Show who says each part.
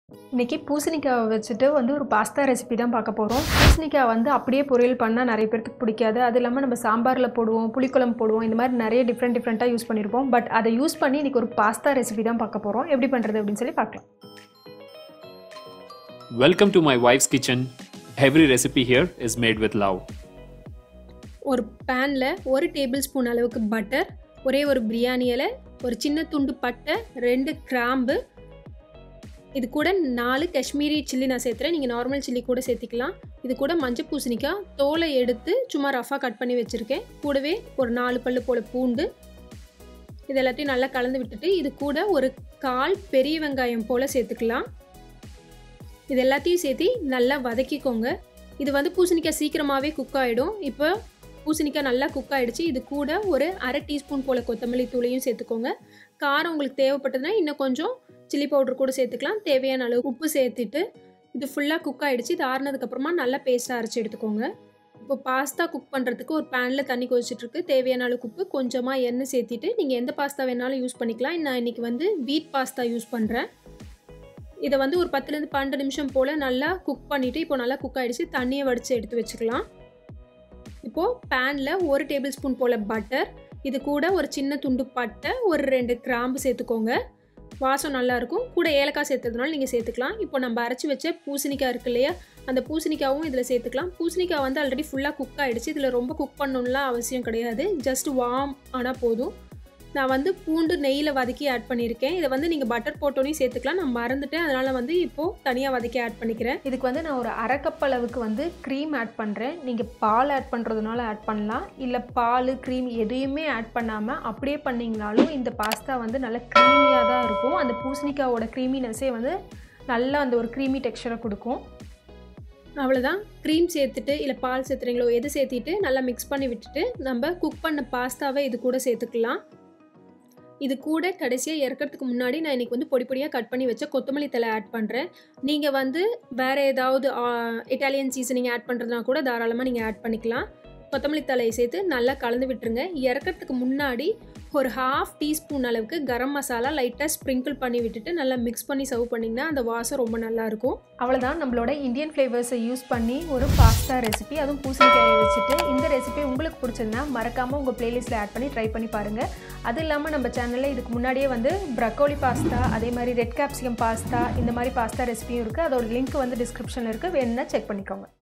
Speaker 1: இன்றைக்கி பூசணிக்காவை வச்சுட்டு வந்து ஒரு பாஸ்தா ரெசிபி தான் பார்க்க போகிறோம் பூசணிக்காய் வந்து அப்படியே பொரியல் பண்ணால் நிறைய பேர்த்துக்கு பிடிக்காது அது இல்லாமல் நம்ம சாம்பாரில் போடுவோம் புளிக்குழம்பு போடுவோம் இந்த மாதிரி நிறைய டிஃப்ரெண்ட் டிஃப்ரெண்ட்டாக யூஸ் பண்ணியிருப்போம் பட் அதை யூஸ் பண்ணி இன்றைக்கி ஒரு பாஸ்தா ரெசிபி தான் பார்க்க போகிறோம் எப்படி பண்ணுறது அப்படின்னு சொல்லி பார்க்கலாம்
Speaker 2: Welcome to my wife's kitchen. Every recipe here is made with love.
Speaker 3: ஒரு பேனில் ஒரு டேபிள் ஸ்பூன் அளவுக்கு பட்டர் ஒரே ஒரு பிரியாணி இலை ஒரு சின்ன துண்டு பட்டை ரெண்டு கிராம்பு இது கூட நாலு காஷ்மீரி சில்லி நான் சேர்த்துறேன் நீங்கள் நார்மல் சில்லி கூட சேர்த்திக்கலாம் இது கூட மஞ்சள் பூசணிக்காய் தோலை எடுத்து சும்மா ரஃபாக கட் பண்ணி வச்சுருக்கேன் கூடவே ஒரு நாலு பல்லு போல் பூண்டு இது எல்லாத்தையும் நல்லா கலந்து விட்டுட்டு இது கூட ஒரு கால் பெரிய வெங்காயம் போல் சேர்த்துக்கலாம் இது எல்லாத்தையும் சேர்த்து நல்லா வதக்கிக்கோங்க இது வந்து பூசணிக்காய் சீக்கிரமாகவே குக் ஆகிடும் இப்போ பூசணிக்காய் நல்லா குக் ஆகிடுச்சு இது கூட ஒரு அரை டீஸ்பூன் போல் கொத்தமல்லி தூளையும் சேர்த்துக்கோங்க காரம் உங்களுக்கு தேவைப்பட்டதுன்னா இன்னும் கொஞ்சம் சில்லி பவுடர் கூட சேர்த்துக்கலாம் தேவையான அளவு உப்பு சேர்த்துட்டு இது ஃபுல்லாக குக் ஆகிடுச்சு இது ஆறுனதுக்கப்புறமா நல்லா பேஸ்ட்டாக அரைச்சி எடுத்துக்கோங்க இப்போ பாஸ்தா குக் பண்ணுறதுக்கு ஒரு பேனில் தண்ணி கொதிச்சிட்ருக்கு தேவையான அளவுக்கு உப்பு கொஞ்சமாக எண்ணெய் சேர்த்திட்டு நீங்கள் எந்த பாஸ்தா வேணாலும் யூஸ் பண்ணிக்கலாம் நான் இன்றைக்கி வந்து வீட் பாஸ்தா யூஸ் பண்ணுறேன் இதை வந்து ஒரு பத்துலேருந்து பன்னெண்டு நிமிஷம் போல் நல்லா குக் பண்ணிவிட்டு இப்போ நல்லா குக் ஆகிடுச்சு தண்ணியை வடித்து எடுத்து வச்சுக்கலாம் இப்போது பேனில் ஒரு டேபிள் ஸ்பூன் போல் பட்டர் இது கூட ஒரு சின்ன துண்டு பட்டை ஒரு ரெண்டு கிராம்பு சேர்த்துக்கோங்க வாசம் நல்லாயிருக்கும் கூட ஏலக்காய் சேர்த்ததுனால நீங்கள் சேர்த்துக்கலாம் இப்போ நம்ம அரைச்சி வச்ச பூசணிக்காய் இருக்கு இல்லையா அந்த பூசணிக்காவும் இதில் சேர்த்துக்கலாம் பூசணிக்காய் வந்து ஆல்ரெடி ஃபுல்லாக குக் ஆகிடுச்சு இதில் ரொம்ப குக் பண்ணணும்லாம் அவசியம் கிடையாது ஜஸ்ட் வார்ம் ஆனால் போதும் நான் வந்து பூண்டு நெய்யில் வதக்கி ஆட் பண்ணியிருக்கேன் இதை வந்து நீங்கள் பட்டர் போட்டோன்னே சேர்த்துக்கலாம் நான் மறந்துட்டேன் அதனால் வந்து இப்போது தனியாக வதக்கி ஆட் பண்ணிக்கிறேன்
Speaker 1: இதுக்கு வந்து நான் ஒரு அரை கப் அளவுக்கு வந்து க்ரீம் ஆட் பண்ணுறேன் நீங்கள் பால் ஆட் பண்ணுறதுனால ஆட் பண்ணலாம் இல்லை பால் க்ரீம் எதையுமே ஆட் பண்ணாமல் அப்படியே பண்ணிங்கனாலும் இந்த பாஸ்தா வந்து நல்ல க்ரீமியாக தான் இருக்கும் அந்த பூசணிக்காவோட க்ரீமினஸே வந்து நல்லா அந்த ஒரு க்ரீமி டெக்ஸ்சரை கொடுக்கும்
Speaker 3: அவ்வளோதான் க்ரீம் சேர்த்துட்டு இல்லை பால் சேர்த்துறீங்களோ எது சேர்த்திட்டு நல்லா மிக்ஸ் பண்ணி விட்டுட்டு நம்ம குக் பண்ண பாஸ்தாவை இது கூட சேர்த்துக்கலாம் இது கூட கடைசியாக இறக்கிறதுக்கு முன்னாடி நான் இன்றைக்கி வந்து பொடி பொடியாக கட் பண்ணி வச்ச கொத்தமல்லி தலை ஆட் பண்ணுறேன் நீங்கள் வந்து வேறு ஏதாவது இட்டாலியன் சீசனிங் ஆட் பண்ணுறதுனா கூட தாராளமாக நீங்கள் ஆட் பண்ணிக்கலாம் கொத்தமல்லி தலையை சேர்த்து நல்லா கலந்து விட்டுருங்க இறக்கிறதுக்கு முன்னாடி ஒரு ஹாஃப் டீஸ்பூன் அளவுக்கு கரம் மசாலா லைட்டாக ஸ்ப்ரிங்கிள் பண்ணி விட்டுட்டு நல்லா மிக்ஸ் பண்ணி சர்வ் பண்ணிங்கன்னா அந்த வாசம் ரொம்ப நல்லாயிருக்கும்
Speaker 1: அவ்வளோதான் நம்மளோட இந்தியன் ஃப்ளேவர்ஸை யூஸ் பண்ணி ஒரு பாஸ்தா ரெசிபி அதுவும் பூசணிக்காயை வச்சுட்டு இந்த ரெசிபி உங்களுக்கு பிடிச்சதுன்னா மறக்காமல் உங்கள் ப்ளேலிஸ்ட்டில் ஆட் பண்ணி ட்ரை பண்ணி பாருங்கள் அது இல்லாமல் நம்ம சேனலில் இதுக்கு முன்னாடியே வந்து ப்ரக்கோலி பாஸ்தா அதே மாதிரி ரெட் கேப்சிகம் பாஸ்தா இந்த மாதிரி பாஸ்தா ரெசிபியும் இருக்குது அதோட லிங்க் வந்து டிஸ்கிரிப்ஷனில் இருக்குது வேணும்னா செக் பண்ணிக்கோங்க